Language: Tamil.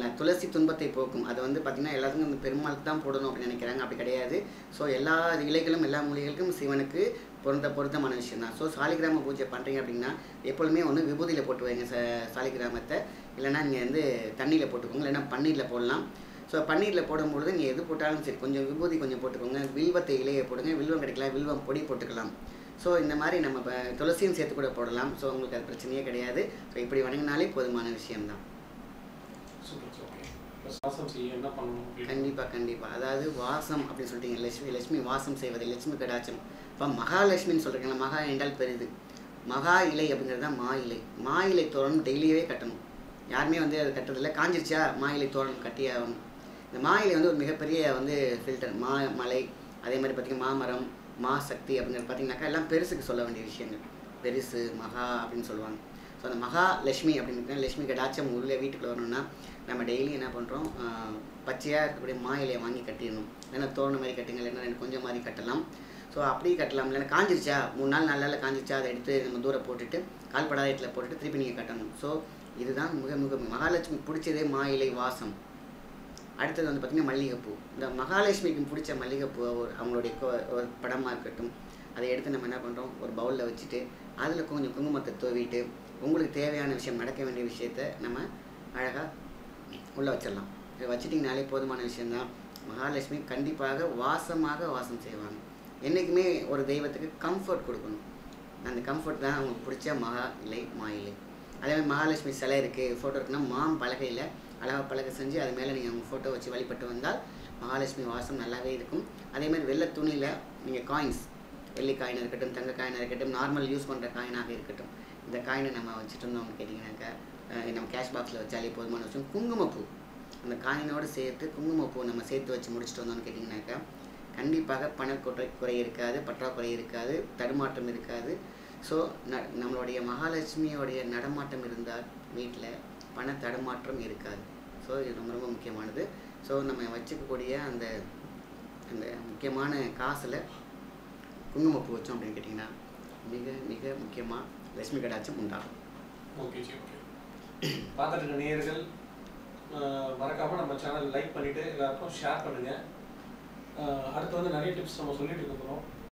துளசி துன்பத்தை போக்கும் அது வந்து பார்த்திங்கன்னா எல்லாத்துக்கும் இந்த பெருமாளுக்கு தான் போடணும் அப்படின்னு நினைக்கிறாங்க அப்படி கிடையாது ஸோ எல்லா இலைகளும் எல்லா மூலிகைகளுக்கும் சிவனுக்கு பொருந்த பொருத்தமான விஷயம் தான் ஸோ சாலிகிராம பூஜை பண்ணுறீங்க அப்படின்னா எப்பொழுதுமே ஒன்று விபூதியில் போட்டு வைங்க ச சாலிகிராமத்தை இல்லைன்னா நீங்கள் வந்து தண்ணியில் போட்டுக்கோங்க இல்லைன்னா பன்னீரில் போடலாம் ஸோ பன்னீரில் போடும்பொழுது நீங்கள் எது போட்டாலும் சரி கொஞ்சம் விபூதி கொஞ்சம் போட்டுக்கோங்க வில்வத்தை இலையை போடுங்க வில்வம் கிடைக்கலாம் வில்வம் பொடி போட்டுக்கலாம் ஸோ இந்த மாதிரி நம்ம இப்போ துளசியும் சேர்த்து கூட போடலாம் ஸோ உங்களுக்கு அது பிரச்சனையே கிடையாது ஸோ இப்படி வணங்கினாலே போதுமான விஷயம்தான் சூப்பர் ஓகே இப்போ சுவாசம் செய்ய என்ன பண்ணணும் அப்படின்னு கண்டிப்பாக கண்டிப்பாக அதாவது வாசம் அப்படின்னு சொல்லிட்டீங்க லட்சுமி லட்சுமி வாசம் செய்வது லட்சுமி கடாச்சம் இப்போ மகாலட்சுமின்னு சொல்கிறீங்களா மகா என்றால் பெரிது மகா இலை அப்படிங்கிறது தான் மா இலை மா இலை தோரணம் டெய்லியே கட்டணும் யாருமே வந்து அது கட்டுறதில்ல காஞ்சிருச்சா மா இலை தோரணம் கட்டியே ஆகணும் இந்த மா இலை வந்து ஒரு மிகப்பெரிய வந்து ஃபில்டர் மா மலை அதே மாதிரி பார்த்திங்கன்னா மாமரம் மா சக்தி அப்படிங்கிறது பார்த்தீங்கன்னாக்கா எல்லாம் பெருசுக்கு சொல்ல வேண்டிய விஷயங்கள் பெருசு மகா அப்படின்னு சொல்லுவாங்க ஸோ அந்த மகா லட்சுமி அப்படின்னு லட்சுமி கடாச்சம் உள்ளே வீட்டுக்குள்ள வரணும்னா நம்ம டெய்லி என்ன பண்ணுறோம் பச்சையாக இருக்கக்கூடிய மா இலையை வாங்கி கட்டிடணும் இல்லைன்னா தோரண மாதிரி கட்டுங்க இல்லைன்னா ரெண்டு கொஞ்சம் மாதிரி கட்டலாம் ஸோ அப்படியே கட்டலாம் இல்லைன்னா காஞ்சிருச்சா மூணு நாள் நாலு நாளில் காஞ்சிருச்சா அதை எடுத்து நம்ம தூரம் போட்டுட்டு கால்படாத இடத்துல போட்டுட்டு திருப்பி நீங்கள் கட்டணும் ஸோ இதுதான் மிக மிக மகாலட்சுமி பிடிச்சதே மா இலை வாசம் அடுத்தது வந்து பார்த்திங்கன்னா மல்லிகைப்பூ இந்த மகாலட்சுமிக்கு பிடிச்ச மல்லிகைப்பூ ஒரு அவங்களுடைய கொ- ஒரு படமாக இருக்கட்டும் அதை எடுத்து நம்ம என்ன பண்ணுறோம் ஒரு பவுலில் வச்சுட்டு அதில் கொஞ்சம் குங்குமத்தை தூவிட்டு உங்களுக்கு தேவையான விஷயம் நடக்க வேண்டிய விஷயத்த நம்ம அழகாக உள்ளே வச்சிடலாம் இதை வச்சிட்டிங்கனாலே போதுமான விஷயம்தான் மகாலட்சுமி கண்டிப்பாக வாசமாக வாசம் செய்வாங்க என்றைக்குமே ஒரு தெய்வத்துக்கு கம்ஃபர்ட் கொடுக்கணும் அந்த கம்ஃபர்ட் தான் அவங்களுக்கு பிடிச்ச மகா இலை மா இலை அதே மாதிரி மகாலட்சுமி சிலை இருக்குது ஃபோட்டோ இருக்குன்னா மாம் பலகையில் அழகாக பலகை செஞ்சு அது மேலே நீங்கள் அவங்க ஃபோட்டோ வச்சு வழிபட்டு வந்தால் மகாலட்சுமி வாசம் நல்லாவே இருக்கும் அதே மாதிரி வெள்ளை துணியில் நீங்கள் காயின்ஸ் வெள்ளி காயின் இருக்கட்டும் தங்க காயினாக இருக்கட்டும் நார்மல் யூஸ் பண்ணுற காயினாக இருக்கட்டும் இந்த காயினை நம்ம வச்சுட்டு இருந்தோம்னு கேட்டிங்கனாக்கா அஹ் நம்ம கேஷ் பாக்ஸில் வச்சாலே போதுமான விஷயம் குங்குமப்பூ அந்த காயினோடு சேர்த்து குங்குமப்பூ நம்ம சேர்த்து வச்சு முடிச்சுட்டு வந்தோம்னு கேட்டிங்கனாக்கா கண்டிப்பாக பணக்குறை குறை இருக்காது பற்றாக்குறை இருக்காது தடுமாற்றம் இருக்காது ஸோ ந நம்மளுடைய மகாலட்சுமியோடைய நடமாட்டம் இருந்தால் வீட்டில் பண தடுமாற்றம் இருக்காது ஸோ இது ரொம்ப ரொம்ப முக்கியமானது ஸோ நம்ம வச்சுக்கக்கூடிய அந்த அந்த முக்கியமான காசில் குங்குமப்பூ வச்சோம் அப்படின்னு கேட்டிங்கன்னா மிக மிக முக்கியமாக லட்சுமி கடாட்சம் உண்டாகும் ஓகே ஜி ஓகே பார்த்துட்டு இருக்க நேயர்கள் அஹ், மறக்காம நம்ம சேனல் லைக் பண்ணிட்டு எல்லாருக்கும் ஷேர் பண்ணுங்க அஹ், அடுத்து வந்து நிறைய டிப்ஸ் நம்ம சொல்லிட்டு இருக்க போகிறோம்